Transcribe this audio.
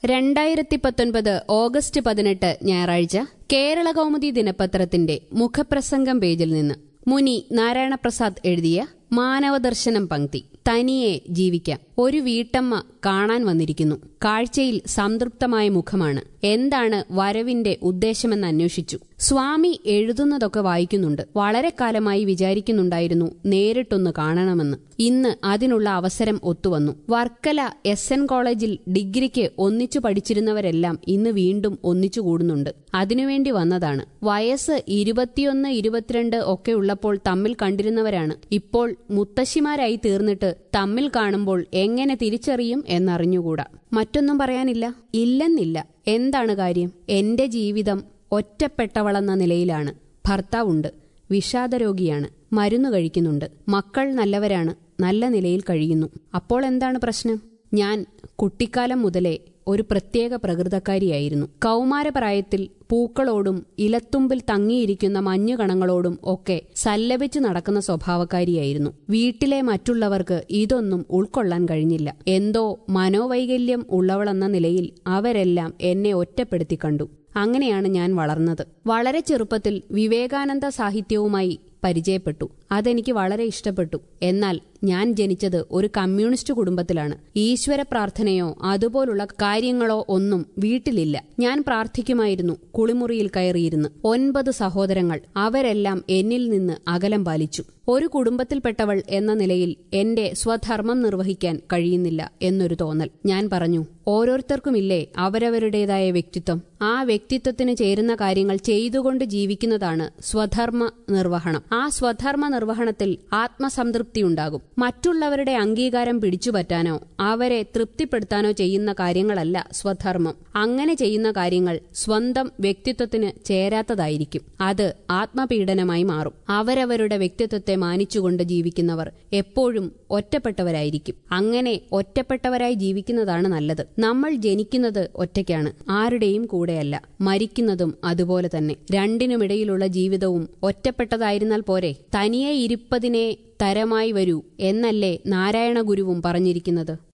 രണ്ടായിരത്തി പത്തൊൻപത് ഓഗസ്റ്റ് പതിനെട്ട് ഞായറാഴ്ച കേരള കൗമുദി ദിനപത്രത്തിന്റെ മുഖപ്രസംഗം പേജിൽ നിന്ന് മുനി നാരായണപ്രസാദ് എഴുതിയ മാനവദർശനം പങ്ക്തി തനിയെ ജീവിക്കാം ഒരു വീട്ടമ്മ കാണാൻ വന്നിരിക്കുന്നു കാഴ്ചയിൽ സംതൃപ്തമായ മുഖമാണ് എന്താണ് വരവിന്റെ ഉദ്ദേശമെന്ന് അന്വേഷിച്ചു സ്വാമി എഴുതുന്നതൊക്കെ വായിക്കുന്നുണ്ട് വളരെ കാലമായി വിചാരിക്കുന്നുണ്ടായിരുന്നു നേരിട്ടൊന്ന് കാണണമെന്ന് ഇന്ന് അതിനുള്ള അവസരം ഒത്തുവന്നു വർക്കല എസ് എൻ കോളേജിൽ ഡിഗ്രിക്ക് ഒന്നിച്ചു പഠിച്ചിരുന്നവരെല്ലാം ഇന്ന് വീണ്ടും ഒന്നിച്ചു കൂടുന്നുണ്ട് അതിനുവേണ്ടി വന്നതാണ് വയസ്സ് ഇരുപത്തിയൊന്ന് ഇരുപത്തിരണ്ട് ഒക്കെ ഉള്ളപ്പോൾ തമ്മിൽ കണ്ടിരുന്നവരാണ് ഇപ്പോൾ മുത്തശ്ശിമാരായി തീർന്നിട്ട് തമ്മിൽ കാണുമ്പോൾ എങ്ങനെ തിരിച്ചറിയും എന്നറിഞ്ഞുകൂടാ മറ്റൊന്നും പറയാനില്ല ഇല്ലെന്നില്ല എന്താണ് കാര്യം എന്റെ ജീവിതം ഒറ്റപ്പെട്ടവളെന്ന നിലയിലാണ് ഭർത്താവുണ്ട് വിഷാദരോഗിയാണ് മരുന്ന് കഴിക്കുന്നുണ്ട് മക്കൾ നല്ലവരാണ് നല്ല നിലയിൽ കഴിയുന്നു അപ്പോൾ എന്താണ് പ്രശ്നം ഞാൻ കുട്ടിക്കാലം മുതലേ ഒരു പ്രത്യേക പ്രകൃതക്കാരിയായിരുന്നു കൗമാരപ്രായത്തിൽ പൂക്കളോടും ഇലത്തുമ്പിൽ തങ്ങിയിരിക്കുന്ന മഞ്ഞുകണങ്ങളോടും ഒക്കെ സല്ലപിച്ചു നടക്കുന്ന സ്വഭാവക്കാരിയായിരുന്നു വീട്ടിലെ മറ്റുള്ളവർക്ക് ഇതൊന്നും ഉൾക്കൊള്ളാൻ കഴിഞ്ഞില്ല എന്തോ മനോവൈകല്യം ഉള്ളവളെന്ന നിലയിൽ അവരെല്ലാം എന്നെ ഒറ്റപ്പെടുത്തി കണ്ടു അങ്ങനെയാണ് ഞാൻ വളർന്നത് വളരെ ചെറുപ്പത്തിൽ വിവേകാനന്ദ സാഹിത്യവുമായി പരിചയപ്പെട്ടു അതെനിക്ക് വളരെ ഇഷ്ടപ്പെട്ടു എന്നാൽ ഞാൻ ജനിച്ചത് ഒരു കമ്മ്യൂണിസ്റ്റ് കുടുംബത്തിലാണ് ഈശ്വര പ്രാർത്ഥനയോ അതുപോലുള്ള കാര്യങ്ങളോ ഒന്നും വീട്ടിലില്ല ഞാൻ പ്രാർത്ഥിക്കുമായിരുന്നു കുളിമുറിയിൽ കയറിയിരുന്ന് ഒൻപത് സഹോദരങ്ങൾ അവരെല്ലാം എന്നിൽ നിന്ന് അകലം പാലിച്ചു ഒരു കുടുംബത്തിൽപ്പെട്ടവൾ എന്ന നിലയിൽ എന്റെ സ്വധർമ്മം നിർവഹിക്കാൻ കഴിയുന്നില്ല എന്നൊരു തോന്നൽ ഞാൻ പറഞ്ഞു ഓരോരുത്തർക്കുമില്ലേ അവരവരുടേതായ വ്യക്തിത്വം ആ വ്യക്തിത്വത്തിന് ചേരുന്ന കാര്യങ്ങൾ ചെയ്തുകൊണ്ട് ജീവിക്കുന്നതാണ് സ്വധർമ്മ നിർവഹണം ആ സ്വധർമ്മ നിർവഹണത്തിൽ ആത്മസംതൃപ്തിയുണ്ടാകും മറ്റുള്ളവരുടെ അംഗീകാരം പിടിച്ചുപറ്റാനോ അവരെ തൃപ്തിപ്പെടുത്താനോ ചെയ്യുന്ന കാര്യങ്ങളല്ല സ്വധർമ്മം അങ്ങനെ ചെയ്യുന്ന കാര്യങ്ങൾ സ്വന്തം വ്യക്തിത്വത്തിന് ചേരാത്തതായിരിക്കും അത് ആത്മപീഡനമായി മാറും അവരവരുടെ വ്യക്തിത്വത്തെ മാനിച്ചുകൊണ്ട് ജീവിക്കുന്നവർ എപ്പോഴും ഒറ്റപ്പെട്ടവരായിരിക്കും അങ്ങനെ ഒറ്റപ്പെട്ടവരായി ജീവിക്കുന്നതാണ് നല്ലത് നമ്മൾ ജനിക്കുന്നത് ഒറ്റയ്ക്കാണ് ആരുടെയും കൂടെയല്ല മരിക്കുന്നതും അതുപോലെ തന്നെ രണ്ടിനുമിടയിലുള്ള ജീവിതവും ഒറ്റപ്പെട്ടതായിരുന്നാൽ പോരെ തനിയെ ഇരിപ്പതിനെ തരമായി വരൂ എന്നല്ലേ നാരായണ ഗുരുവും പറഞ്ഞിരിക്കുന്നത്